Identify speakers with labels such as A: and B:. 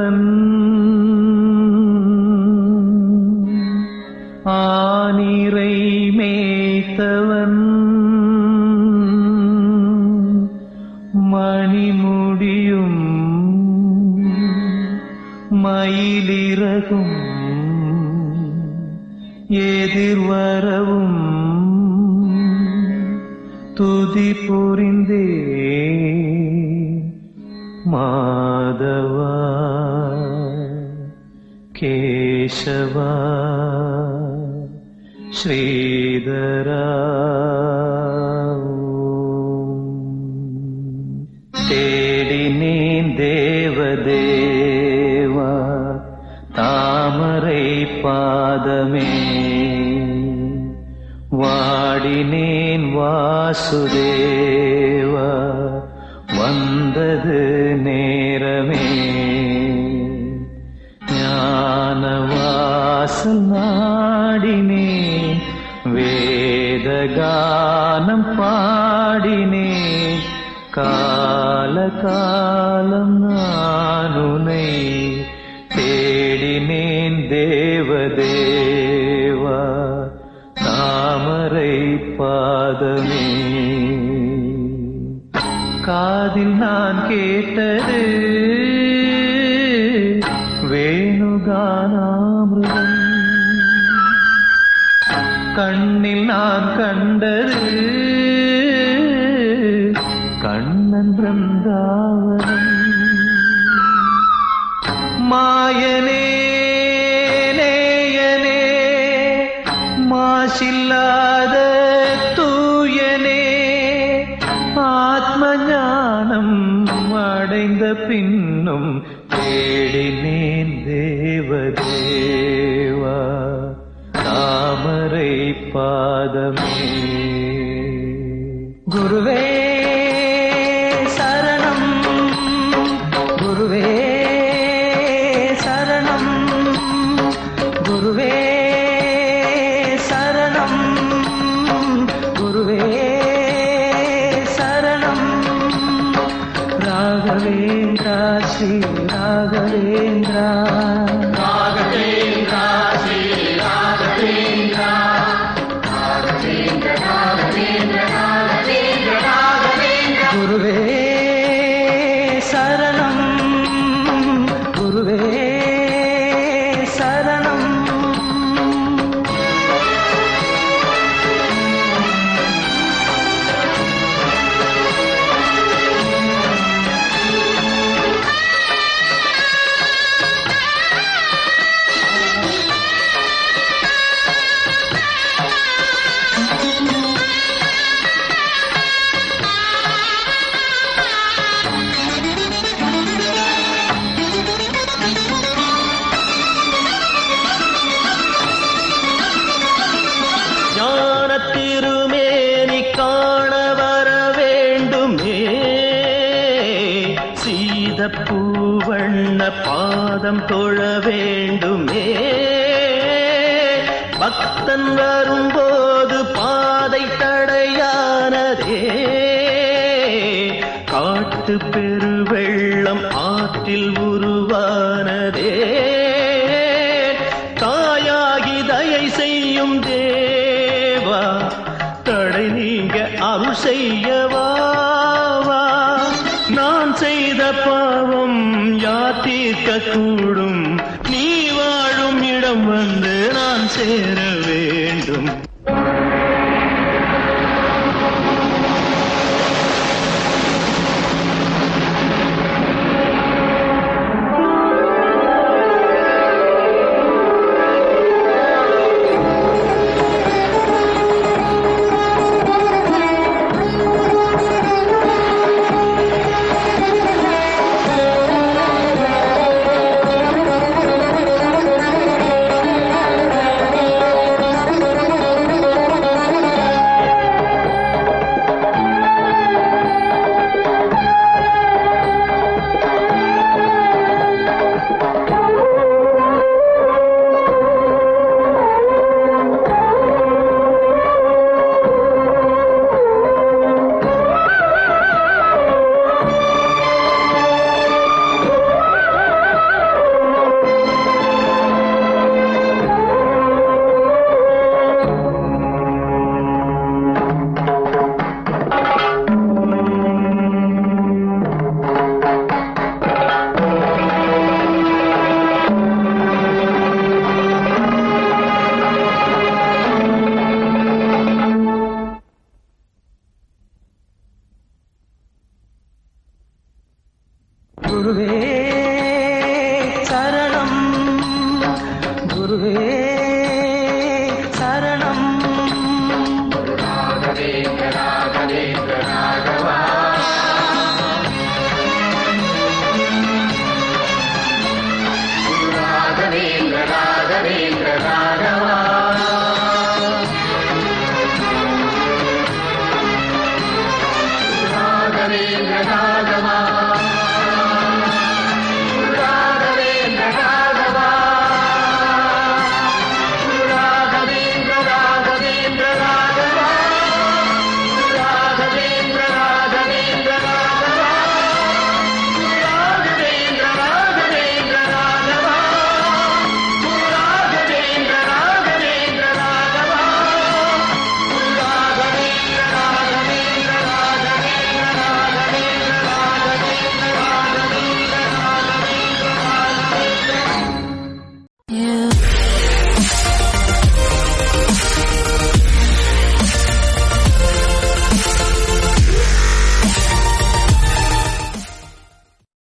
A: மேய்த்தவன் ஆனிரை மேய்த்தவன் மணிமுடியும் மயிலிறகும் எதிர்வரவும் துதி புரிந்தே மாதவா கேசவா ஸ்ரீதரா தேடினேன் தேவதேவா தாமரை பாதமே வாடினேன் வாசுதேவா வந்தது நேரமே ஞானவாசல் நாடினே வேதகானம் பாடினே கால காலம் நானுனை தேடினேன் தேவதேவா தாமரை பாதமே காதில் நான் கேட்டது வேணுகானாமிருதம் கண்ணில் நான் கண்டது கண்ணன் பிருந்தாவனம் மாயனே நேயனே மாசில்லாத தூயனே ஆத்ம ஞானம் அடைந்த பின்னும் தேடினேன் தேவதேவா தாமரை பாதமே குருவே சரணம் குருவே சரணம் குருவே சரணம் குருவே சரணம் ராகவேந்திரா ஸ்ரீ ராகவேந்திரா குருவே சரணம் குருவே சரணம்
B: ஞான திருமேனி காண வர வேண்டுமே சீத பூவண்ண பாதம் தொழ வேண்டுமே பக்தன் வரும்போது பாதை தடையானதே காட்டு பெருவெள்ளம் ஆற்றில் உருவானதே தாயாகி தயை செய்யும் தேவா தடை நீங்க அருள் செய்யவா வா. நான் செய்த பாவம் யார் தீர்க்க கூடும் நீ வாழும் இடம் வந்து நான் சேர வேண்டும்
C: Thank
A: குருவே